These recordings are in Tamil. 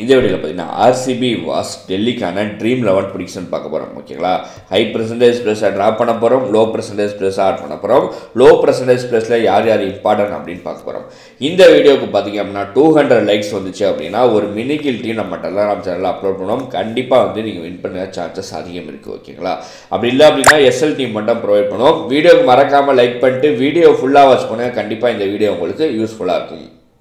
இந்த வீடியோவில் பார்த்தீங்கன்னா ஆர்சிபி வாஸ் டெல்லிக்கான ட்ரீம் லெவன் ப்ரிடிக்ஷன் பார்க்க போகிறோம் ஓகேங்களா ஹை பர்சன்டேஜ் ப்ளஸ்ஸாக ட்ராப் பண்ண போகிறோம் லோ பர்சன்டேஜ் ப்ளஸ்ஸாக ஆட் பண்ண போகிறோம் லோ பர்சன்டேஜ் ப்ளஸில் யார் யார் இம்பார்ட்டன்ட் அப்படின்னு பார்க்க போகிறோம் இந்த வீடியோக்கு பார்த்தீங்க அப்படின்னா டூ ஹண்ட்ரட் லைக்ஸ் வந்துச்சு அப்படின்னா ஒரு மினி கில் டீம் நம்ம டெலகிராம் சேனலில் அப்லோட் பண்ணுவோம் கண்டிப்பாக வந்து நீங்கள் வின் பண்ண சான்சஸ் அதிகம் இருக்குது ஓகேங்களா அப்படி இல்லை அப்படின்னா எஸ்எல் டீம் மட்டும் ப்ரொவைட் பண்ணுவோம் வீடியோக்கு மறக்காமல் லைக் பண்ணிட்டு வீடியோ ஃபுல்லாக வாட்ச் பண்ணுங்கள் கண்டிப்பாக இந்த வீடியோ உங்களுக்கு யூஸ்ஃபுல்லாக இருக்கும்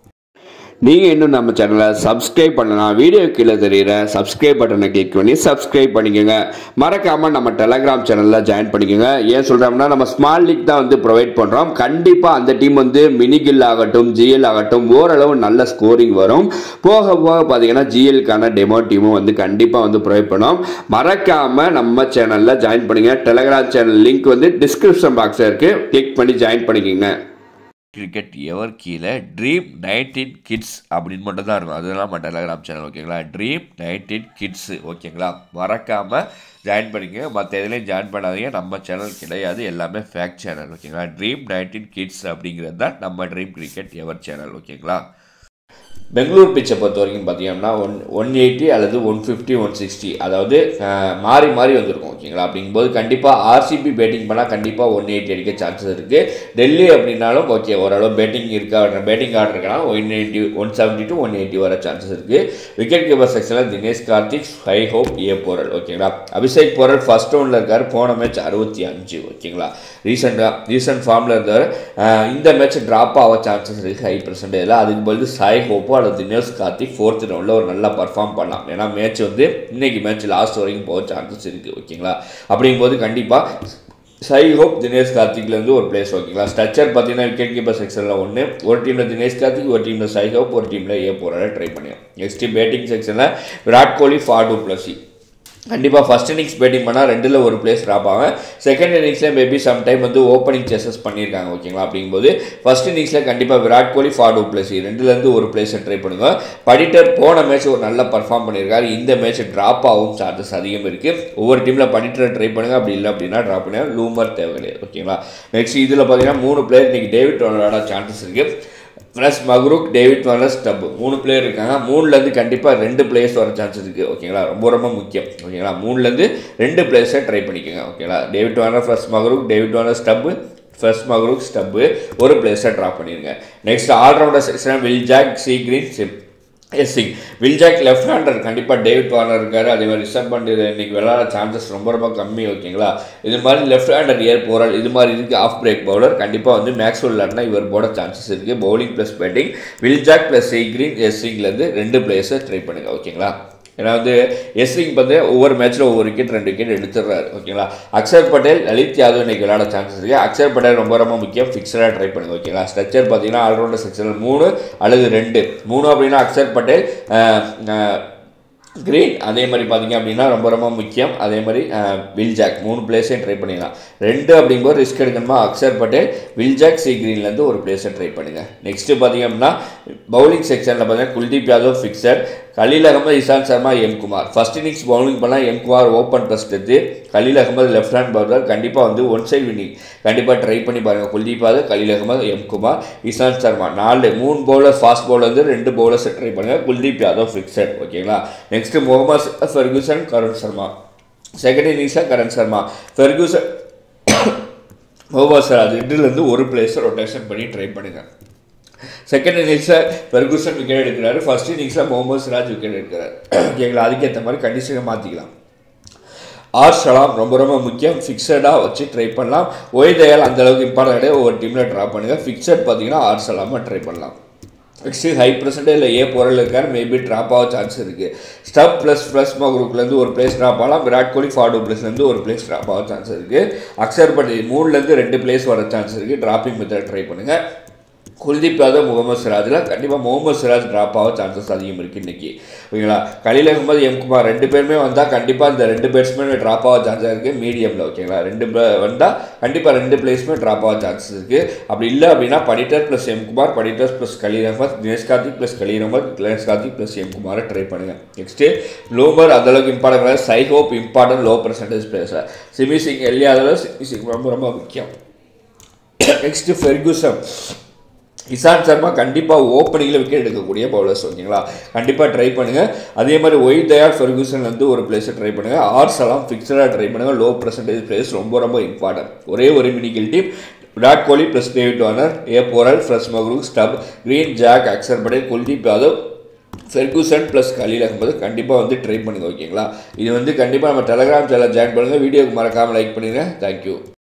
நீங்கள் இன்னும் நம்ம சேனலை சப்ஸ்கிரைப் பண்ணலாம் வீடியோ கீழே தெரியுற சப்ஸ்கிரைப் பட்டனை கிளிக் பண்ணி சப்ஸ்கிரைப் பண்ணிக்கோங்க மறக்காமல் நம்ம டெலகிராம் சேனலில் ஜாயின் பண்ணிக்கோங்க ஏன் சொல்கிறோம்னா நம்ம ஸ்மால் லீக் தான் வந்து ப்ரொவைட் பண்ணுறோம் கண்டிப்பாக அந்த டீம் வந்து மினிகில் ஆகட்டும் ஜிஎல் ஆகட்டும் ஓரளவு நல்ல ஸ்கோரிங் வரும் போக போக பார்த்தீங்கன்னா ஜிஎல்க்கான டெமோ டீமும் வந்து கண்டிப்பாக வந்து ப்ரொவைட் பண்ணோம் மறக்காமல் நம்ம சேனலில் ஜாயின் பண்ணுங்க டெலகிராம் சேனல் லிங்க் வந்து டிஸ்கிரிப்ஷன் பாக்ஸில் இருக்குது கிளிக் பண்ணி ஜாயின் பண்ணிக்கோங்க கிரிக்கெட் எவர் கீழே ட்ரீம் நைன்டீன் கிட்ஸ் அப்படின்னு மட்டும் தான் இருக்கும் அதெல்லாம் நம்ம டெலகிராம் சேனல் ஓகேங்களா ட்ரீம் நைன்டீன் கிட்ஸு ஓகேங்களா மறக்காமல் ஜாயின் பண்ணிக்கங்க மற்ற எதுலேயும் ஜாயின் பண்ணாதீங்க நம்ம சேனல் கிடையாது எல்லாமே ஃபேக்ட் சேனல் ஓகேங்களா ட்ரீம் நைன்டீன் கிட்ஸ் அப்படிங்கிறது தான் நம்ம ட்ரீம் கிரிக்கெட் எவர் சேனல் ஓகேங்களா பெங்களூர் பிச்சை பொறுத்த வரைக்கும் பார்த்தீங்கன்னா ஒன் ஒன் எயிட்டி அல்லது ஒன் ஃபிஃப்டி ஒன் சிக்ஸ்டி அதாவது அஹ், மாறி மாறி வந்திருக்கும் ஓகேங்களா அப்படிங்கும்போது கண்டிப்பாக ஆர்சிபி பேட்டிங் பண்ணால் கண்டிப்பாக ஒன் எயிட்டி அடிக்க சான்சஸ் இருக்குது டெல்லி அப்படின்னாலும் ஓகே ஓரளவு பேட்டிங் இருக்கா பேட்டிங் ஆர்டர் இருக்கா one eighty one seventy to one eighty வர சான்சஸ் இருக்குது விக்கெட் கீப்பர் செக்ஷனில் Dinesh Karthik Shai Hope A Porel ஓகேங்களா அபிஷேக் போரல் ஃபர்ஸ்ட் ரவுண்டில் இருக்கார் போன மேட்ச் அறுபத்தி அஞ்சு ஓகேங்களா ரீசெண்டாக ரீசெண்ட் ஃபார்மில் இருந்தார் அஹ், இந்த மேட்ச் ட்ராப் ஆக சான்சஸ் இருக்குது ஹை பர்சன்டேஜில் அதுக்கு பதில் சாய் ஹோப்போ அல்லது தினேஷ் கார்த்திக் ஃபோர்த் ரவுண்டில் ஒரு நல்லா பர்ஃபார்ம் பண்ணலாம் ஏன்னா மேட்ச் வந்து இன்னைக்கு மேட்ச் லாஸ்ட் வரைக்கும் போக சான்சஸ் இருக்குது ஓகேங்களா அப்படிங்கும்போது கண்டிப்பாக சை ஹோப் தினேஷ் கார்த்திக்லேருந்து ஒரு பிளேஸ் ஓகேங்களா ஸ்ட்ரக்சர் பார்த்தீங்கன்னா விக்கெட் கீப்பர் செக்ஷனில் ஒன்று ஒரு டீமில் தினேஷ் கார்த்திக் ஒரு டீமில் சை ஹோப் ஒரு டீமில் ஏ போகிற ட்ரை பண்ணியும் நெக்ஸ்ட்டு பேட்டிங் செக்ஷனில் விராட் கோலி ஃபாடு ப்ளஸி கண்டிப்பாக ஃபஸ்ட் இன்னிங்ஸ் பேட்டிங் பண்ணால் ரெண்டில் ஒரு பிளேஸ் ட்ராப் ஆகும் செகண்ட் இன்னிங்ஸில் மேபி சம்டைம் வந்து ஓப்பனிங் சேசஸ் பண்ணியிருக்காங்க ஓகேங்களா அப்படிங்கும்போது ஃபஸ்ட் இன்னிங்ஸில் கண்டிப்பாக விராட் கோலி ஃபாடு பிளஸி ரெண்டுலேருந்து ஒரு பிளேஸை ட்ரை பண்ணுங்க படிட்டர் போன மேட்ச் ஒரு நல்ல பர்ஃபார்ம் பண்ணியிருக்காரு இந்த மேட்ச் ட்ராப் ஆகும் சார்ஜஸ் அதிகம் இருக்குது ஒவ்வொரு டீமில் படிட்டரை ட்ரை பண்ணுங்க அப்படி இல்லை அப்படின்னா ட்ராப் பண்ணுங்க லூமர் தேவை கிடையாது ஓகேங்களா நெக்ஸ்ட் இதில் பார்த்தீங்கன்னா மூணு பிளேயர் இன்றைக்கி டேவிட் விளையாட சான்சஸ் இருக்குது plus McGurk David Warner Stubbs மூணு பிளேயர் இருக்காங்க மூணுலேருந்து கண்டிப்பாக ரெண்டு பிளேயர்ஸ் வர சான்சஸ் இருக்குது ஓகேங்களா ரொம்ப ரொம்ப முக்கியம் ஓகேங்களா மூணுலேருந்து ரெண்டு பிளேயர்ஸை ட்ரை பண்ணிக்கோங்க ஓகேங்களா David Warner first McGurk David Warner Stubbs first McGurk Stubbs ஒரு பிளேயர்ஸை ட்ராப் பண்ணிடுங்க next all rounder section Will Jacks C Green சிப் S Singh Will Jacks left hander கண்டிப்பாக டேவிட் வார்னர் இருக்காரு அதே மாதிரி ரிஷப் பண்ட் இது இன்னைக்கு விளையாட சான்சஸ் ரொம்ப ரொம்ப கம்மி ஓகேங்களா இது மாதிரி லெஃப்ட் ஹேண்டர் ஏர் போரால் இது மாதிரி இருக்குது ஆஃப் பிரேக் பவுலர் கண்டிப்பாக வந்து மேக்ஸ்வெல் விளையாடினா இவர் போட சான்சஸ் இருக்குது bowling plus batting Will Jacks plus C Green S சிங்லேருந்து ரெண்டு பிளேயர்ஸை ட்ரை பண்ணுங்கள் ஓகேங்களா ஏன்னா வந்து எஸ்ரிங் வந்து ஒவ்வொரு மேட்ச்சில் ஒவ்வொரு விக்கெட் ரெண்டு விக்கெட் எடுத்துடுறாரு ஓகேங்களா அக்ஷர் பட்டேல் லலித் யாதவ் இன்னைக்கு விளையாட சான்சஸ் இருக்குது அக்ஷர் பட்டேல் ரொம்ப ரொம்ப முக்கியம் ஃபிக்ஸடாக ட்ரை பண்ணுங்க ஓகேங்களா ஸ்ட்ரக்சர் பார்த்தீங்கன்னா ஆல்ரவுண்டர் செக்ஷனில் மூணு அல்லது ரெண்டு மூணு அப்படின்னா Akshar Patel ah, ah, Green அதே மாதிரி பார்த்தீங்க அப்படின்னா ரொம்ப ரொம்ப முக்கியம் அதே மாதிரி அஹ், வில்ஜாக் மூணு பிளேஸையும் ட்ரை பண்ணிடலாம் ரெண்டு அப்படிங்கும்போது ரிஸ்க் எடுக்கணுமா அக்ஷர் பட்டேல் வில்ஜாக் சி கிரீன்லேருந்து ஒரு பிளேஸை ட்ரை பண்ணுங்கள் நெக்ஸ்ட்டு பார்த்தீங்க அப்படின்னா பவுலிங் செக்ஷனில் பார்த்தீங்கன்னா Kuldeep Yadav fixed Khaleel Ahmed Ishant Sharma M Kumar first innings bowling பண்ணால் எம் குமார் ஓப்பன் ஃபர்ஸ்ட் எடுத்து Khaleel Ahmed left hand bowler கண்டிப்பாக வந்து ஒன் சைடு வின்னிங் கண்டிப்பாக ட்ரை பண்ணி பாருங்கள் குல்தீப் யாதவ் கலீல் அகமது எம் குமார் இசான் சர்மா நாலு மூணு பவுலர் ஃபாஸ்ட் பவுலர் வந்து ரெண்டு பவுலர்ஸ் ட்ரை பண்ணுங்கள் குல்தீப் யாதவ் ஃபிக்ஸட் ஓகேங்களா next Mohammed Ferguson Karn Sharma second இன்னிங்ஸில் கரண் சர்மா ஃபெர்கூசன் முகமது சிராஜ் ரெண்டுலேருந்து ஒரு பிளேஸை ரொட்டேஷன் பண்ணி ட்ரை பண்ணுங்கள் செகண்ட் இன்னிங்ஸில் ஃபெர்கூசன் விக்கெட் எடுக்கிறாரு ஃபர்ஸ்ட் இன்னிங்ஸில் முகமது சிராஜ் விக்கெட் எடுக்கிறாரு ஓகேங்களா அதுக்கேற்ற மாதிரி கண்டிஷனை மாற்றிக்கலாம் ஆர் ஷலாம் ரொம்ப ரொம்ப முக்கியம் ஃபிக்ஸடாக வச்சு ட்ரை பண்ணலாம் ஒய் தயால் அந்த அளவுக்கு இம்பார்ட்டன் கிடையாது ஒவ்வொரு டீமில் ட்ரா பண்ணுங்கள் ஃபிக்ஸட் பார்த்தீங்கன்னா ஆர் ஷலாமாக ட்ரை பண்ணலாம் நெக்ஸ்ட்டு ஹை பர்சன்டேஜில் ஏ பொருள் இருக்கார் மேபி ட்ராப் ஆக சான்ஸ் இருக்குது ஸ்டப் ப்ளஸ் ப்ளஸ் குரூப்லேருந்து ஒரு பிளேஸ் ட்ராப் ஆகலாம் விராட் கோலி ஃபார்டு ப்ளஸ்லேருந்து ஒரு பிளேஸ் ட்ராப் ஆக சான்ஸ் இருக்குது அக்ஷர் பட்டேல் மூணுலேருந்து ரெண்டு பிளேஸ் வர சான்ஸ் இருக்குது ட்ராப்பிங் மெத்தட் ட்ரை பண்ணுங்கள் குல்தீப் யாதவ் முகமது சிராஜில் கண்டிப்பாக முகமது சிராஜ் ட்ராப் ஆக சான்சஸ் அதிகம் இருக்குது இன்றைக்கி ஓகேங்களா கலீல் அகமது எம் குமார் ரெண்டு பேருமே வந்தால் கண்டிப்பாக இந்த ரெண்டு பேட்ஸ்மேன் ட்ராப் ஆக சான்சஸ் இருக்குது மீடியமில் ஓகேங்களா ரெண்டு வந்தால் கண்டிப்பாக ரெண்டு பிளேஸ்மே ட்ராப் ஆக சான்சஸ் இருக்குது அப்படி இல்லை அப்படின்னா Patidar plus M Kumar Patidar plus Khaleel Ahmed Dinesh Karthik plus Khaleel Ahmed Dinesh Karthik plus M குமாரை ட்ரை பண்ணுங்கள் நெக்ஸ்ட்டு லூமர் அந்தளவுக்கு இம்பார்ட்டன் கிடையாது Shai Hope important low percentage place Simi Singh எல்லியாதவ் சிமி சிங் ரொம்ப ரொம்ப முக்கியம் நெக்ஸ்ட்டு ஃபெர்கூசன் இசான் சர்மா கண்டிப்பாக ஓப்பனிங்கில் விக்கெட் எடுக்கக்கூடிய பவுலர்ஸ் ஓகேங்களா கண்டிப்பாக ட்ரை பண்ணுங்கள் அதே மாதிரி ஒய் தயார் ஃபெர்கூசன் வந்து ஒரு பிளேஸை ட்ரை பண்ணுங்கள் ஆர்ஸ் எல்லாம் ஃபிக்ஸடாக ட்ரை பண்ணுங்கள் லோ பர்சன்டேஜ் பிளேஸ் ரொம்ப ரொம்ப இம்பார்ட்டன்ட் ஒரே ஒரு மினிக்கல் team Virat Kohli plus David Warner A Porel plus McGurk Stubbs Green Jacks Akshar Patel Kuldeep Yadav Ferguson plus Khaleel Ahmed கண்டிப்பாக வந்து ட்ரை பண்ணுங்கள் ஓகேங்களா இது வந்து கண்டிப்பாக நம்ம டெலகிராம் சேனல் ஜாயின் பண்ணுங்கள் வீடியோக்கு மறக்காமல் லைக் பண்ணிடுங்க தேங்க்யூ